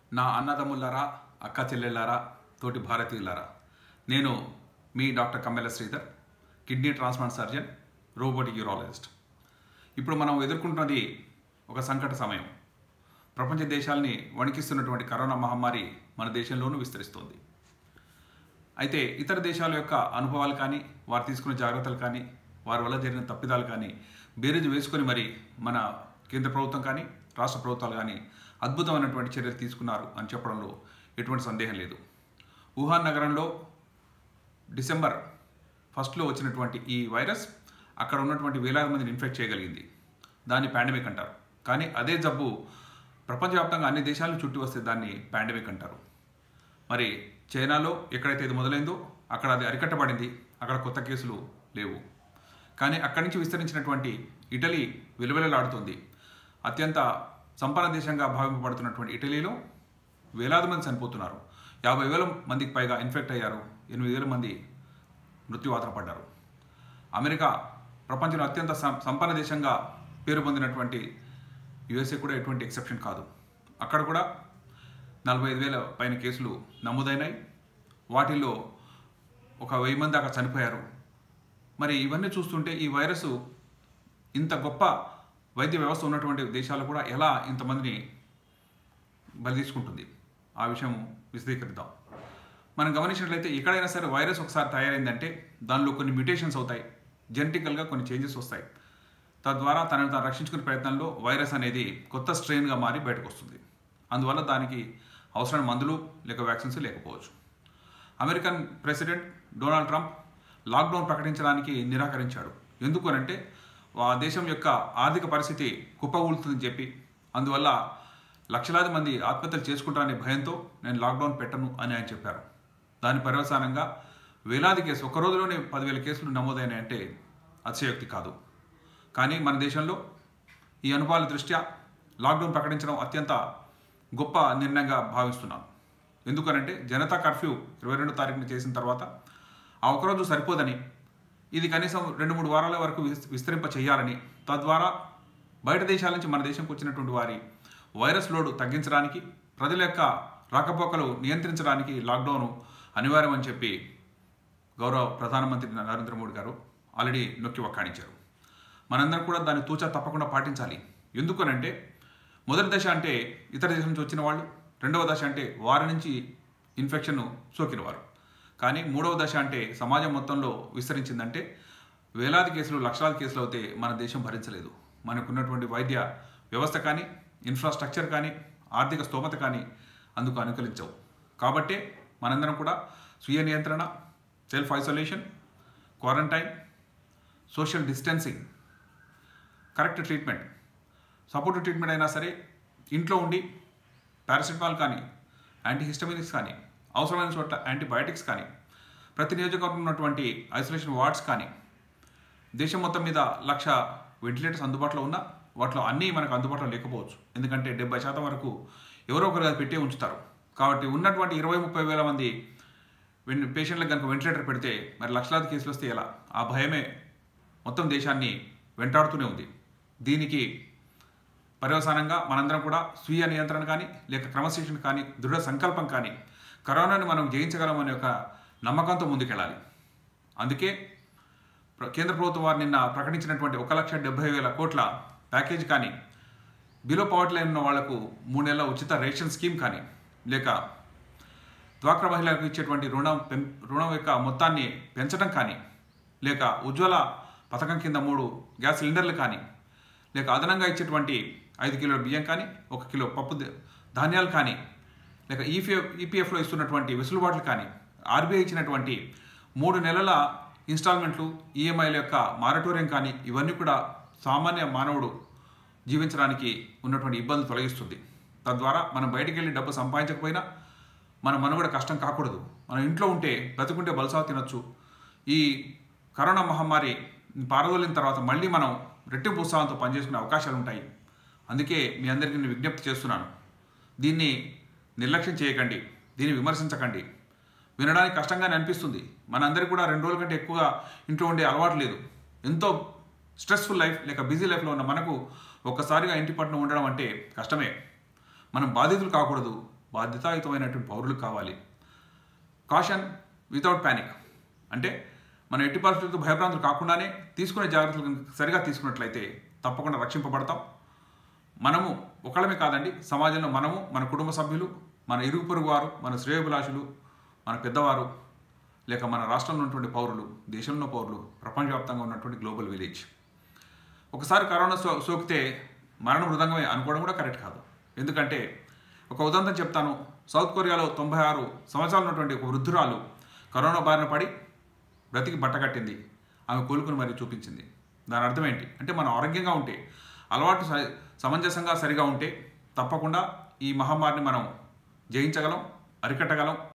నా అన్నదమ్ములారా అక్క చెల్లెళ్ళారా తోటి భారతీయులారా నేను మీ doctor Kammela Sridhar kidney transplant surgeon robotic urologist ఇప్పుడు మనం ఎదుర్కొంటున్నది ఒక సంకట సమయం ప్రపంచ దేశాల్ని వణికిస్తున్నటువంటి కరోనా మహమ్మారి మన దేశంలోనూ విస్తరిస్తోంది అయితే ఇతర దేశాల యొక్క అనుభవాలు కానీ వారు తీసుకున్న జాగ్రత్తలు కానీ వారి వల్ల జరిగిన తప్పిదాలు కానీ బేరీజు వేసుకొని మరి మన కేంద్ర ప్రభుత్వం కానీ రాష్ట్ర ప్రభుత్వాలు కానీ అద్భుతమైనటువంటి చర్యలు తీసుకున్నారు అని చెప్పడంలో ఎటువంటి సందేహం లేదు వుహాన్ నగరంలో డిసెంబర్ ఫస్ట్లో వచ్చినటువంటి ఈ వైరస్ అక్కడ ఉన్నటువంటి వేలాది మందిని ఇన్ఫెక్ట్ చేయగలిగింది దాన్ని పాండమిక్ అంటారు కానీ అదే జబ్బు ప్రపంచవ్యాప్తంగా అన్ని దేశాలను చుట్టి వస్తే దాన్ని పాండమిక్ అంటారు మరి చైనాలో ఎక్కడైతే ఇది మొదలైందో అక్కడ అది అరికట్టబడింది అక్కడ కొత్త కేసులు లేవు కానీ అక్కడి నుంచి విస్తరించినటువంటి ఇటలీ విలువలలాడుతుంది అత్యంత సంపన్న దేశంగా భావింపబడుతున్నటువంటి ఇటలీలో వేలాది మంది చనిపోతున్నారు యాభై వేల మందికి పైగా ఇన్ఫెక్ట్ అయ్యారు ఎనిమిది వేల మంది మృత్యువాతన పడ్డారు అమెరికా ప్రపంచంలో అత్యంత సం- సంపన్న దేశంగా పేరు పొందినటువంటి యుఎస్ఏ కూడా ఎటువంటి ఎక్సెప్షన్ కాదు అక్కడ కూడా నలభై ఐదు వేల పైన కేసులు నమోదైనాయి వాటిల్లో ఒక వెయ్యి మంది దాకా చనిపోయారు మరి ఇవన్నీ చూస్తుంటే ఈ వైరస్ ఇంత గొప్ప వైద్య వ్యవస్థ ఉన్నటువంటి దేశాలు కూడా ఎలా ఇంతమందిని బలి తీసుకుంటుంది ఆ విషయం విశదీకరిద్దాం మనం గమనించినట్లయితే ఎక్కడైనా సరే వైరస్ ఒకసారి తయారైందంటే దానిలో కొన్ని మ్యూటేషన్స్ అవుతాయి జెనెటికల్గా కొన్ని చేంజెస్ వస్తాయి తద్వారా తనను తాను రక్షించుకునే ప్రయత్నంలో వైరస్ అనేది కొత్త స్ట్రెయిన్గా మారి బయటకు వస్తుంది అందువల్ల దానికి అవసరమైన మందులు లేక వ్యాక్సిన్స్ లేకపోవచ్చు American president Donald Trump lockdown ప్రకటించడానికి నిరాకరించాడు ఎందుకు అనంటే ఆ దేశం యొక్క ఆర్థిక పరిస్థితి కుప్పగూలుతుందని చెప్పి అందువల్ల లక్షలాది మంది ఆత్మహత్యలు చేసుకుంటారనే భయంతో నేను లాక్డౌన్ పెట్టను అని ఆయన చెప్పారు దాని పర్యవసానంగా వేలాది కేసు ఒక రోజులోనే పదివేల కేసులు నమోదైనాయంటే అతిశయోక్తి కాదు కానీ మన దేశంలో ఈ అనుభవాల దృష్ట్యా లాక్డౌన్ ప్రకటించడం అత్యంత గొప్ప నిర్ణయంగా భావిస్తున్నాను ఎందుకనంటే జనతా కర్ఫ్యూ ఇరవై రెండు తారీఖున చేసిన తర్వాత ఆ ఒకరోజు సరిపోదని ఇది కనీసం రెండు మూడు వారాల వరకు విస్- విస్తరింప చేయాలని తద్వారా బయట దేశాల నుంచి మన దేశంకి వచ్చినటువంటి వారి వైరస్ లోడ్ తగ్గించడానికి ప్రజల యొక్క రాకపోకలు నియంత్రించడానికి లాక్డౌన్ అనివార్యం అని చెప్పి గౌరవ ప్రధానమంత్రి నరేంద్ర మోడీ గారు ఆల్రెడీ నొక్కి వక్కాణించారు మనందరం కూడా దాన్ని తూచా తప్పకుండా పాటించాలి ఎందుకనంటే మొదటి దశ అంటే ఇతర దేశం నుంచి వచ్చిన వాళ్ళు రెండవ దశ అంటే వారి నుంచి ఇన్ఫెక్షన్ సోకిన వారు కానీ మూడవ దశ అంటే సమాజం మొత్తంలో విస్తరించిందంటే వేలాది కేసులు లక్షలాది కేసులు అయితే మన దేశం భరించలేదు మనకున్నటువంటి వైద్య వ్యవస్థ కానీ ఇన్ఫ్రాస్ట్రక్చర్ కానీ ఆర్థిక స్తోమత కానీ అందుకు అనుకూలించవు కాబట్టే మనందరం కూడా స్వీయ నియంత్రణ self isolation quarantine social distancing correct treatment supportive treatment అయినా సరే ఇంట్లో ఉండి పారాసిటమాల్ కానీ యాంటీహిస్టమినిక్స్ కానీ అవసరమైన చోట్ల యాంటీబయాటిక్స్ కానీ ప్రతి నియోజకవర్గంలో ఉన్నటువంటి ఐసోలేషన్ వార్డ్స్ కానీ దేశం మొత్తం మీద లక్ష వెంటిలేటర్స్ అందుబాటులో ఉన్నా వాటిలో అన్నీ మనకు అందుబాటులో లేకపోవచ్చు ఎందుకంటే డెబ్బై శాతం వరకు ఎవరో ఒకరు అది పెట్టే ఉంచుతారు కాబట్టి ఉన్నటువంటి ఇరవై ముప్పై వేల మంది వెన్- పేషెంట్లకు కనుక వెంటిలేటర్ పెడితే మరి లక్షలాది కేసులు వస్తే ఎలా ఆ భయమే మొత్తం దేశాన్ని వెంటాడుతూనే ఉంది దీనికి పర్యవసానంగా మనందరం కూడా స్వీయ నియంత్రణ కానీ లేక క్రమశిక్షణ కానీ దృఢ సంకల్పం కానీ కరోనాని మనం జయించగలమనే ఒక నమ్మకంతో ముందుకెళ్ళాలి అందుకే ప్ర- కేంద్ర ప్రభుత్వం వారు నిన్న ప్రకటించినటువంటి ఒక లక్ష డెబ్బై వేల కోట్ల ప్యాకేజ్ కానీ బిలో పవర్టీ లైన్ ఉన్న వాళ్లకు మూడు నెలల ఉచిత రేషన్ స్కీమ్ కానీ లేక డ్వాక్రా మహిళలకు ఇచ్చేటువంటి రుణం పెం- రుణం యొక్క మొత్తాన్ని పెంచడం కానీ లేక ఉజ్వల పథకం కింద మూడు గ్యాస్ సిలిండర్లు కానీ లేక అదనంగా ఇచ్చేటువంటి ఐదు కిలోల బియ్యం కానీ ఒక కిలో పప్పు ద- ధాన్యాలు కానీ లేక ఈపీఎఫ్ ఈపీఎఫ్లో ఇస్తున్నటువంటి వెసులుబాట్లు కానీ ఆర్బీఐ ఇచ్చినటువంటి మూడు నెలల ఇన్స్టాల్మెంట్లు ఈఎంఐల యొక్క మారటోరియం కానీ ఇవన్నీ కూడా సామాన్య మానవుడు జీవించడానికి ఉన్నటువంటి ఇబ్బందులు తొలగిస్తుంది తద్వారా మనం బయటికి వెళ్ళి డబ్బు సంపాదించకపోయినా మన మనుగడ కష్టం కాకూడదు మనం ఇంట్లో ఉంటే బ్రతుకుంటే బలసావ తినొచ్చు ఈ కరోనా మహమ్మారి పారదోలిన తర్వాత మళ్ళీ మనం రెట్టింపు ఉత్సాహంతో పనిచేసుకునే అవకాశాలు ఉంటాయి అందుకే మీ అందరికీ నేను విజ్ఞప్తి చేస్తున్నాను దీన్ని నిర్లక్ష్యం చేయకండి దీన్ని విమర్శించకండి వినడానికి కష్టంగానే అనిపిస్తుంది మనందరికీ కూడా రెండు రోజుల కంటే ఎక్కువగా ఇంట్లో ఉండే అలవాటు లేదు ఎంతో స్ట్రెస్ఫుల్ లైఫ్ లేక బిజీ లైఫ్లో ఉన్న మనకు ఒక్కసారిగా ఇంటి పట్టున ఉండడం అంటే కష్టమే మనం బాధితులు కాకూడదు బాధ్యతాయుతమైనటువంటి పౌరులు కావాలి కాషన్ వితౌట్ ప్యానిక్ అంటే మనం ఎట్టి పరిస్థితుల్లో భయభ్రాంతులు కాకుండానే తీసుకునే జాగ్రత్తలు కనుక సరిగా తీసుకున్నట్లయితే తప్పకుండా రక్షింపబడతాం మనము ఒకళ్ళమే కాదండి సమాజంలో మనము మన కుటుంబ సభ్యులు మన ఇరుగు పొరుగు వారు మన శ్రేయోభిలాషులు మన పెద్దవారు లేక మన రాష్ట్రంలో ఉన్నటువంటి పౌరులు దేశంలో పౌరులు ప్రపంచవ్యాప్తంగా ఉన్నటువంటి గ్లోబల్ విలేజ్ ఒకసారి కరోనా సో సోకితే మరణ మృదంగమే అనుకోవడం కూడా కరెక్ట్ కాదు ఎందుకంటే ఒక ఉదాహరణ చెప్తాను సౌత్ కొరియాలో తొంభై ఆరు సంవత్సరాలు ఉన్నటువంటి ఒక వృద్ధురాలు కరోనా బారిన పడి బ్రతికి బట్టకట్టింది ఆమె కోలుకుని మరి చూపించింది దాని అర్థం ఏంటి అంటే మనం ఆరోగ్యంగా ఉంటే అలవాటు స- సమంజసంగా సరిగా ఉంటే తప్పకుండా ఈ మహమ్మారిని మనం జయించగలం అరికట్టగలం